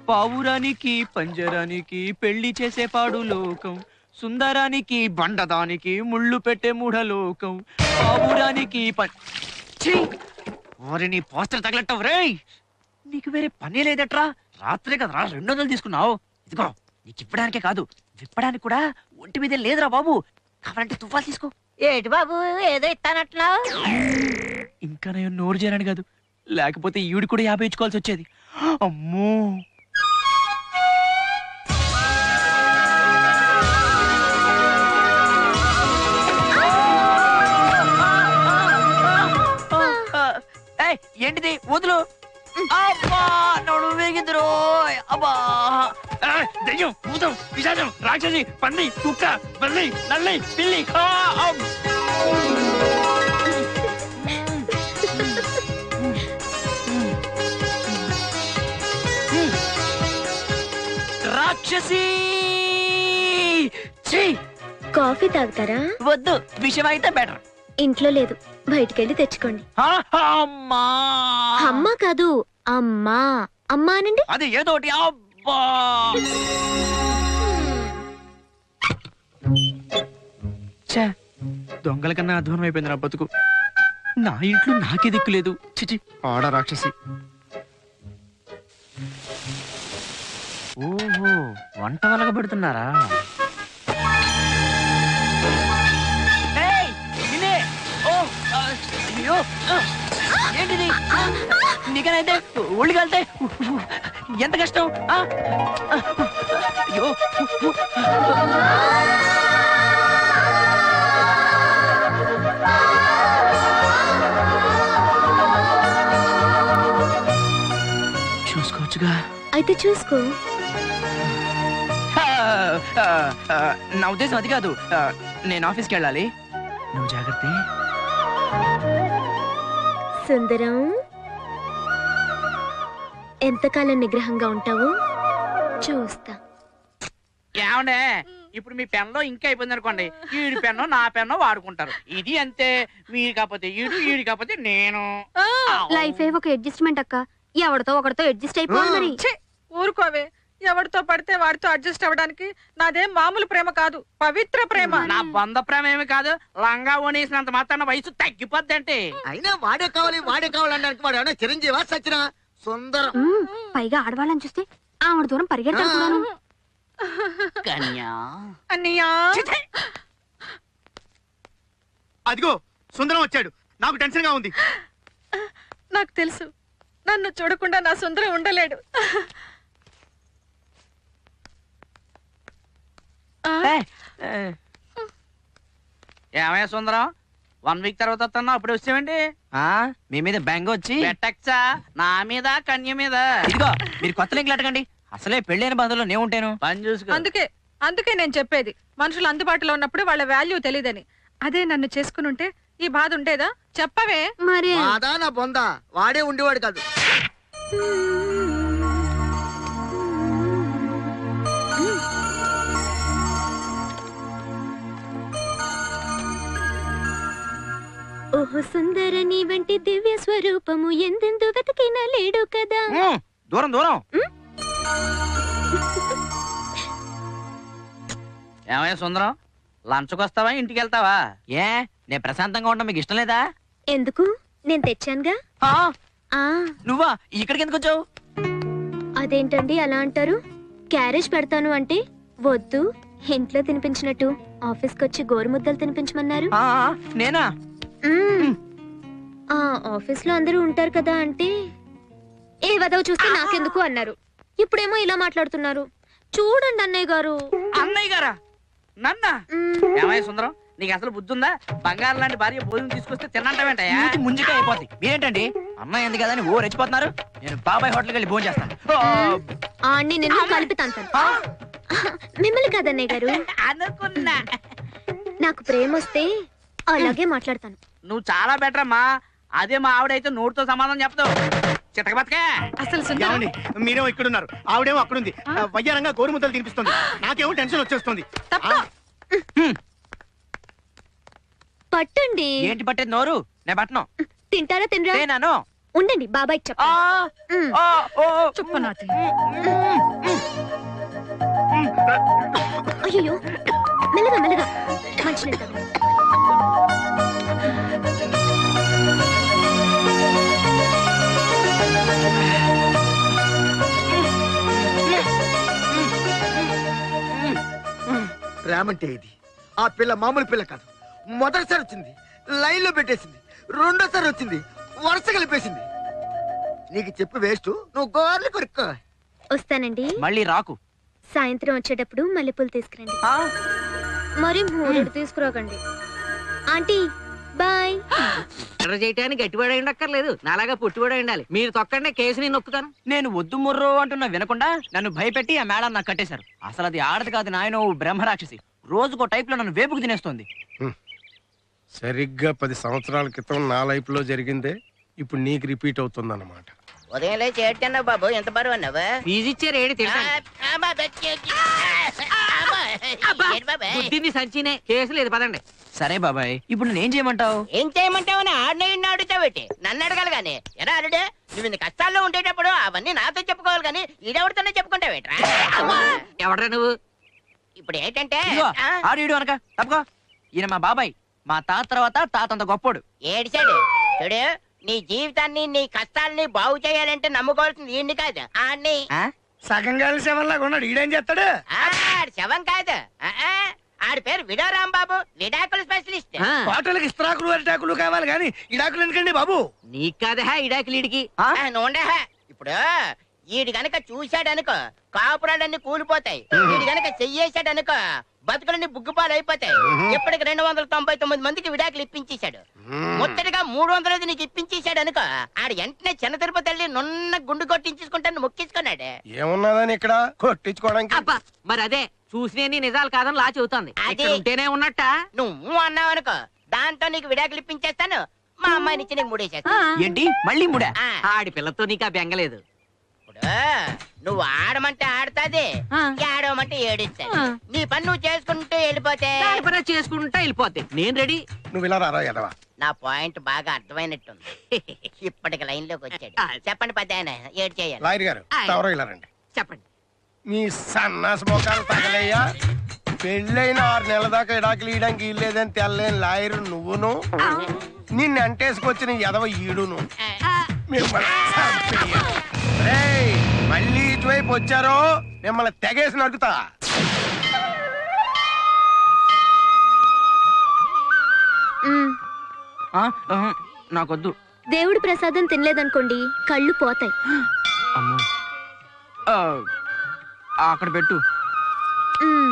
పావురానికి పంజరానికి పెళ్లి చేసే పాడు లోకం సుందరానికి బండదానికి ముళ్ళు పెట్టే మూఢలోకం పావురానికి పం- ఛీ! ఓరి నీ పోస్టర్ తగలట్టవు రేయ్ నీకు వేరే పనే లేదట్రా రాత్రే కదరా రెండు వందలు తీసుకున్నావు ఇదిగో నీకు ఇప్పడానికే కాదు విప్పడానికి కూడా ఒంటి మీద లేదురా బాబు కావాలంటే తుఫాలు తీసుకో ఏటి బాబు ఏదో ఇస్తానట్లావు ఇంకా నేను నోరు చేరాను కాదు లేకపోతే ఈవిడ కూడా యాభై ఇచ్చుకోవాల్సి వచ్చేది అమ్మో ఏయ్, ఏంటిది వదులు అబ్బా నడు వేగిందిరో అబ్బా ఏయ్, దెయ్యం భూతం పిశాచం రాక్షసి పంది కుక్క బల్లి నల్లి పిల్లి ఆ, అమ్. రాక్షసి ఛీ! కాఫీ తాగుతారా వద్దు విషయం అయితే బెటర్ ఇంట్లో లేదు బయటికెళ్ళి తెచ్చుకోండి అమ్మా అమ్మ కాదు అమ్మా అమ్మా అనండి అది ఏదో ఒకటి అబ్బా ఛే, దొంగల కన్నా అధ్వానం అయిపోయింది నా బతుకు నా ఇంట్లో నాకే దిక్కు లేదు చిచి ఆడ రాక్షసి ఓహో వంట వలగ పెడుతున్నారా ఏయ్, నిన్నే! ఓ, ఆ, అయ్యో, ఆ, ఏంటిది ఆ, నీకనైతే ఒళ్ళు కలితే ఎంత కష్టం ఆ? అయ్యో చూసుకోవచ్చుగా అయితే చూసుకో ఆ, ఆ, ఆ, నా ఉద్దేశం అది కాదు ఆ, నేను ఆఫీస్కి వెళ్ళాలి నువ్వు జాగ్రత్త సుందరం ఎంతకాలం నిగ్రహంగా ఉంటావు చూస్తా ఏమండే ఇప్పుడు మీ పెన్లో ఇంకా అయిపోయింది అనుకోండి ఈడి పెన్ను నా పెన్ను వాడుకుంటారు ఇది అంతే మీరు కాకపోతే ఈడు ఈడు కాకపోతే నేను లైఫ్ ఏ ఒక అడ్జస్ట్మెంట్ అక్క ఎవరితో ఒకరితో అడ్జస్ట్ అయిపోవాలి మరి ఛీ, ఊరుకోవే ఎవరితో పడితే వాడితో అడ్జస్ట్ అవ్వడానికి నాదేం మామూలు ప్రేమ కాదు పవిత్ర ప్రేమ నా బంధ ప్రేమ ఏమి కాదు లంగా ఓనేసినంత మాత్రాన వయసు తగ్గిపోద్ది అంటే అయినా వాడే కావాలి వాడే కావాలనడానికి వాడు ఏమన్నా చిరంజీవా సచిన సుందరం మ్మ్, పైగా ఆడవాళ్ళని చూస్తే ఆవిడ దూరం పరిగెడతాను కూడాను. కన్యా అన్నయ్యా అదిగో సుందరం వచ్చాడు నాకు టెన్షన్ గా ఉంది నాకు తెలుసు నన్ను చూడకుండా నా సుందరం ఉండలేడు ఆ, ఏమయ్య సుందరం వన్ వీక్ తర్వాత వస్తున్నా అప్పుడు వచ్చామండి మీ మీద బెంగ వచ్చి పెట్టచ్చా నా మీద కన్య మీద ఇదిగో మీరు కొత్త లింకులు అడగండి అసలే పెళ్ళైన బంధంలో నేను ఉంటాను పని చూసుకో అందుకే అందుకే నేను చెప్పేది మనుషులు అందుబాటులో ఉన్నప్పుడు వాళ్ళ వాల్యూ తెలియదని అదే నన్ను చేసుకుని ఉంటే ఈ బాధ ఉండేదా చెప్పవే మరి మాదా నా బొంద వాడే ఉండేవాడు కాదు ఓహో సుందర నీ వంటి దివ్య స్వరూపము ఎందెందు వెతికినా లేడు కదా ఉమ్, దూరం దూరం ఏమయ్య సుందరం లంచ్కి వస్తావా ఇంటికి వెళ్తావా ఏ నేను ప్రశాంతంగా ఉండడం మీకు ఇష్టం లేదా ఎందుకు నేను తెచ్చానుగా ఆ, ఆ నువ్వా ఇక్కడికి ఎందుకు వచ్చావు అదేంటండి అలా అంటారు క్యారేజ్ పెడతాను అంటే వద్దు ఇంట్లో తినిపించినట్టు ఆఫీస్కి వచ్చి గోరుముద్దలు తినిపించమన్నారు ఆ, ఆ, నేనా మ్మ్. ఆ ఆఫీస్ లో అందరూ ఉంటారు కదా అంటే ఏ వదవ చూస్తే నాకెందుకు అన్నారు ఇప్పుడేమో ఇలా మాట్లాడుతున్నారు చూడండి అన్నయ్య గారు అన్నయ్య గారా నన్న మ్మ్. ఏమయ్య సుందరం నీకు అసలు బుద్ధి ఉందా బంగారం లాంటి భార్య భోజనం తీసుకొస్తే తినంటావేంటయ్యా మూతి ముంజిగా అయిపోద్ది మీరేంటండి అమ్మాయి ఎందుకు కదా అని ఓ రెచ్చిపోతున్నారు నేను బాబాయ్ హోటల్కి వెళ్ళి భోజనం చేస్తాను ఆ, ఆణ్ణి నిన్ను కలిపి తంతాను ఆ, మిమ్మల్ని కాదన్నయ్య గారు అనుకున్నా నాకు ప్రేమ వస్తే అలాగే మాట్లాడతాను నువ్వు చాలా బెటర్ అమ్మా అదే మా ఆవిడైతే నోటితో సమాధానం చెప్పదు చితక బతకే అసలు సుందరం ఏమండి మీరేమో ఇక్కడున్నారు ఆవిడేమో అక్కడుంది ఆ, వయ్యారంగా గోరుముద్దలు తినిపిస్తుంది నాకేమో టెన్షన్ వచ్చేస్తుంది తప్ప పట్టండి ఏంటి పట్టేది నోరు నేను పట్టను తింటారా తినరా నేనాను ఉండండి బాబాయ్ ఆ, చెప్పండి ఆ, ఓ, చెప్పు నాటి అయ్యో మెల్లగా మెల్లగా మంచి ప్రేమంటే ఇది ఆ పిల్ల మామూలు పిల్ల కాదు మొదటిసారి వచ్చింది లైన్ లో పెట్టేసింది రెండోసారి వచ్చింది వరుస కలిపేసింది నీకు చెప్పి వేస్ట్ నువ్వు గోర్లు కొరుక్కో వస్తానండి మళ్ళీ రాకు సాయంత్రం వచ్చేటప్పుడు మల్లెపూలు తీసుకురండి ఆ, మరి మూడు తీసుకురాకండి ఆంటీ బాయ్ ఎర్ర చేయటానికి గట్టివాడు ఉండక్కర్లేదు నాలాగా పుట్టివాడు ఉండాలి మీరు తొక్కండి కేసు నేను నొక్కుతాను నేను వద్దు ముర్రో అంటున్నా వినకుండా నన్ను భయపెట్టి ఆ మేడం నాకు కట్టేశారు అసలు అది ఆడది కాదు నాయన బ్రహ్మరాక్షసి రోజుకో టైప్ లో నన్ను వేపుకు తినేస్తుంది సరిగ్గా పది సంవత్సరాల క్రితం నా లైఫ్ లో జరిగిందే ఇప్పుడు నీకు రిపీట్ అవుతుందన్నమాట ఉదయం లేచి ఏడ్చన్నావు బాబు ఎంత బరువు అన్నావు ఫీజు ఇచ్చారు ఏడు తింటాను బుద్ధిని సంచినే కేసు లేదు పదండి సరే బాబాయ్ ఇప్పుడు నేనేం చేయమంటావు ఏం చేయమంటావు ఆడిన అడుగుతావేటి నన్ను అడగాలి గాని ఎరా అరుడే నువ్వు ఇన్ని కష్టాల్లో ఉండేటప్పుడు అవన్నీ నాతో చెప్పుకోవాలి కానీ ఈడెవరితోనే చెప్పుకుంటావేట్రా ఎవడ్రా నువ్వు ఇప్పుడు ఏంటంటే ఇదిగో, ఆ, ఆడు ఈడు అనక తప్పుకో ఈయన మా బాబాయ్ మా తాత తర్వాత తాత అంత గొప్పోడు ఏడిచాడు చూడు నీ జీవితాన్ని నీ కష్టాల్ని బాగు చేయాలంటే నమ్ముకోవాల్సింది ఈయన్ని కాదు ఆడిని ఆ? సగం కలిసి ఎవరిలాగా ఉన్నాడు ఈడేం చేస్తాడు ఆడి శవం కాదు ఆ, ఆ, ఆడి పేరు విడో రాంబాబు విడాకుల స్పెషలిస్ట్ ఆ, హోటల్కి ఇస్త్రాకులు అరిటాకులు కావాలి కానీ ఇడాకులు ఎందుకండి బాబు నీకు కాదా ఇడాకిలీడికి ఆ? ఆ, నూనె ఇప్పుడు ఈడు గనక చూశాడనుకో కాపురాలన్నీ కూలిపోతాయి ఈడు గనక చెయ్యేశాడనుకో బతుకులన్నీ బుగ్గుపాలు అయిపోతాయి ఇప్పటికి రెండు వందల తొంభై తొమ్మిది మందికి విడాకులు ఇప్పించేశాడు ముట్టడిగా మూడు వందలది నీకు ఇప్పించేశాడు అనుకో ఆడు వెంటనే చిన్న తిరుపతి వెళ్ళి నున్న గుండు కొట్టించేసుకుంటాను మొక్కించుకున్నాడు ఏమున్నదని ఇక్కడ కొట్టించుకోవడానికి అబ్బా మరి అదే చూసిన నిజాలు కాదని లా చెబుతోంది అది- ఇక్కడ ఉంటేనే ఉన్నట్ట నువ్వు అన్నావు అనుకో దాంతో నీకు విడాకులు ఇప్పించేస్తాను మా అమ్మాయిని ఇచ్చి నీకు మూడేసేస్తాను ఏంటి మళ్ళీ ముడా ఆ, ఆడి పిల్లతో నీకు ఆ బెంగలేదు ఇప్పుడు నువ్వు ఆడమంటే ఆడతాది ఆ. ఏడవమంటే ఏడిస్తాది ఆ. నీ పని నువ్వు చేసుకుంటూ వెళ్ళిపోతే దాని పని అది చేసుకుంటా వెళ్ళిపోద్ది నేను రెడీ నువ్వు ఇలా రారా ఎదవా నా పాయింట్ బాగా అర్థమైనట్టుంది ఇప్పటికి లైన్ లోకి వచ్చాడు ఆ. చెప్పండి పెద్ద ఆయన ఏడు చేయాలి లాయర్ గారు ఆయ్. ఎవరో ఇలా రండి చెప్పండి మీ సన్నాస మోకాలు తగలయ్యా పెళ్ళైన ఆరు నెలల దాకా ఇడాకులు ఇయడానికి ఇల్లేదని తెల్లేని లాయర్ నువ్వును నిన్ను అంటేసుకొచ్చిన ఎదవ ఈడును మిమ్మల్ని చంపేయ. రేయ్, మళ్ళీ ఇటువైపు వచ్చారో మిమ్మల్ని తెగేసి నడుకుతా మ్మ్. ఆ, ఆహా, నాకొద్దు దేవుడి ప్రసాదం తినలేదనుకోండి కళ్ళు పోతాయి అమ్మో ఆ, అక్కడ పెట్టు మ్మ్.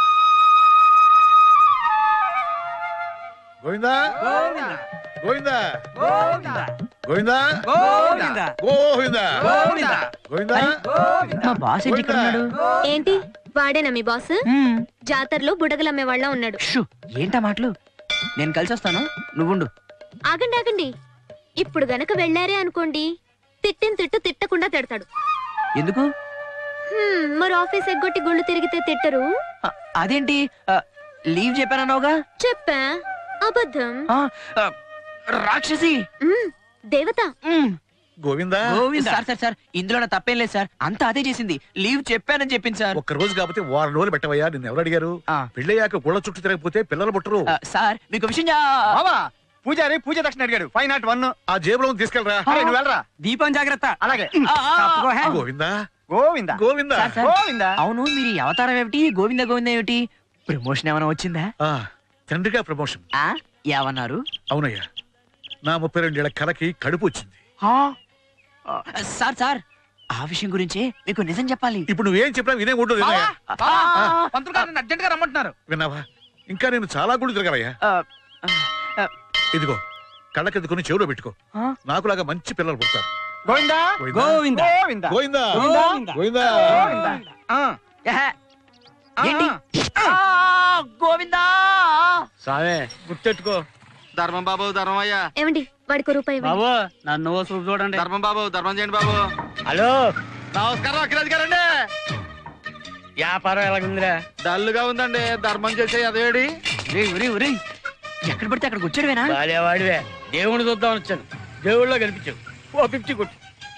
గోవిందా గోవిందా గోవిందా గోవిందా. గోవిందా గోవిందా మా బాస్ ఏంటి ఇక్కడ ఉన్నాడు ఏంటి వాడేనా మీ బాస్ మ్మ్. జాతరలో బుడగలమ్మే వాళ్ళ ఉన్నాడు షూ, ఏంటా మాటలు నేను కలిసి వస్తాను నువ్వుండు ఆగండి ఆగండి ఇప్పుడు గనక వెళ్ళారే అనుకోండి తిట్టిన తిట్టు తిట్టకుండా తిడతాడు ఎందుకు హ్మ్, మరి ఆఫీస్ ఎగ్గొట్టి గుళ్ళు తిరిగితే తిట్టరు ఆ, అదేంటి ఆ, లీవ్ చెప్పానన్నావుగా చెప్పా అబద్ధం ఆ, ఆ, రాక్షసి మ్మ్, దేవత మ్మ్. గోవిందా సార్ సార్ సార్ ఇందులో నా తప్పేం లేదు సార్ అంతా అదే చేసింది లీవ్ చెప్పానని చెప్పింది సార్ ఒక్క రోజు కాకపోతే వారం రోజులు పెట్టవయ్యా నిన్ను ఎవరు అడిగారు ఆ. పెళ్ళయ్యాక గుళ్ళ చుట్టూ తిరగకపోతే పిల్లలు పుట్టరు ఆ, సార్ మీకు విషయం చా- బావా పూజారి పూజ దక్షిణ అడిగాడు ఫైవ్ నాట్ వన్ ఆ జేబులో ఉంది తీసుకెళ్ళరా అరే నువ్వు వెళ్ళరా దీపం జాగ్రత్త అలాగే ఆ, ఆ, తప్పుకో, హే. Govinda Govinda Govinda sir, sir. గోవిందా అవును మీరు ఈ అవతారం ఏమిటి గోవింద గోవింద ఏమిటి ప్రమోషన్ ఏమైనా వచ్చిందా ఆ, తండ్రిగా ప్రమోషన్ ఆ ఏమన్నారు అవునయ్యా నా ముప్పై రెండేళ్ల కలకి కడుపు వచ్చింది ఆ, ఆ, సార్ సార్ ఆ విషయం గురించే మీకు నిజం చెప్పాలి ఇప్పుడు నువ్వేం చెప్పినా వినే ఉంటుంది వినయ్యా. ఆ, ఆ, పంతులు గారు అర్జెంట్ గా రమ్మంటున్నారు విన్నావా ఇంకా నేను చాలా గుళ్ళు తిరగాలయ్యా ఆ, ఆ, ఇదిగో కళ్ళకెద్దుకుని చెవులో పెట్టుకో ఆ? నాకులాగా మంచి పిల్లలు పుడతారు గోవిందా గోవిందా? గోవిందా గోవిందా గోవిందా. గోవిందా గోవిందా ఆ, ఏహే, ఆ, ఏంటి ఆ, గోవిందా సావే గుర్తెట్టుకో ధర్మం బాబు ధర్మం అయ్యా ఏమండి వాడికి ఒక రూపాయి ఇవ్వండి. నన్ను చూపు చూడండి ధర్మం బాబు ధర్మం చేయండి బాబు హలో నమస్కారం అఖిరాజ్ గారండి వ్యాపారం ఎలాగుందిరా డల్లుగా ఉందండి ధర్మం చేసే అదేడి ఒరేయ్, ఒరేయ్, ఒరేయ్. ఎక్కడ పడితే అక్కడికి వచ్చాడువేనా వాడివే దేవుని చూద్దాం వచ్చాను దేవుళ్ళో కనిపించావు ఓ ఫిఫ్టీ కొట్టు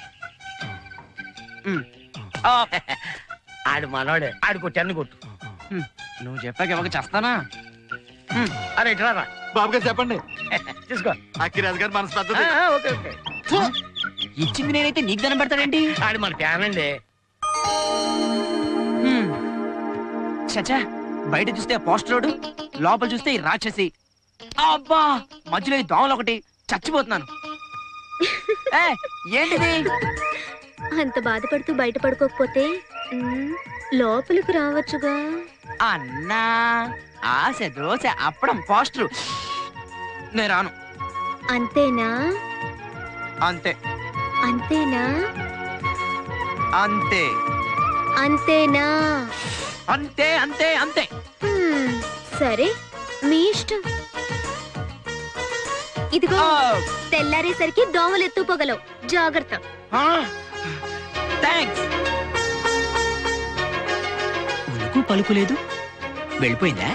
ఉమ్. ఆ, ఆడు మనోడు ఆడు కొట్టి అన్ని కొట్టు ఉమ్. నువ్వు చెప్పాక ఇవ్వక చేస్తానా ఉమ్. అరే ఇట్లా రా బాబు గారు చెప్పండి తీసుకో అక్కిరాజు గారు మనసు ఆ, పెద్దది ఆ, ఓకే ఓకే ఇచ్చింది నేనైతే నీకు దండం పెడతాడేంటి ఆడు మన ఫ్యాన్ అండి హ్మ్. చచ్చా బయట చూస్తే పోస్టరోడు లోపల చూస్తే ఈ రాక్షసి అబ్బా మధ్యలో ఈ దోమలు ఒకటి చచ్చిపోతున్నాను ఏ, ఏంటిది అంత బాధపడుతూ బయట పడుకోకపోతే మ్, లోపలికి రావచ్చుగా అన్నా ఆశ దోశ అప్పడం పోస్టరు నేను రాను అంతేనా అంతే అంతేనా అంతే అంతేనా అంతే అంతే అంతే హ్మ్, సరే మీ ఇష్టం ఇదిగో తెల్లారేసరికి దోమలు ఎత్తుపోగలవు జాగ్రత్త థ్యాంక్స్ ఉలుకు పలుకులేదు వెళ్ళిపోయిందా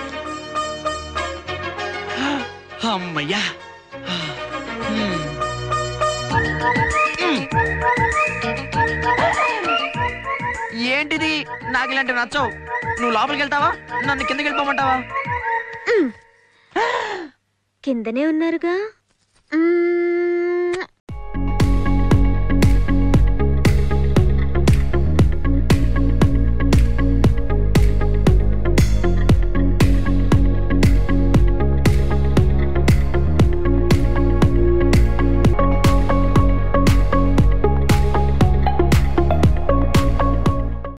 అమ్మయ్యా హ్మ్. హ్మ్. ఏంటిది నాకు ఇలాంటి నచ్చవు నువ్వు లోపలికి వెళ్తావా నన్ను కిందకి వెళ్ళిపోమంటావా కిందనే ఉన్నారుగా మ్మ్,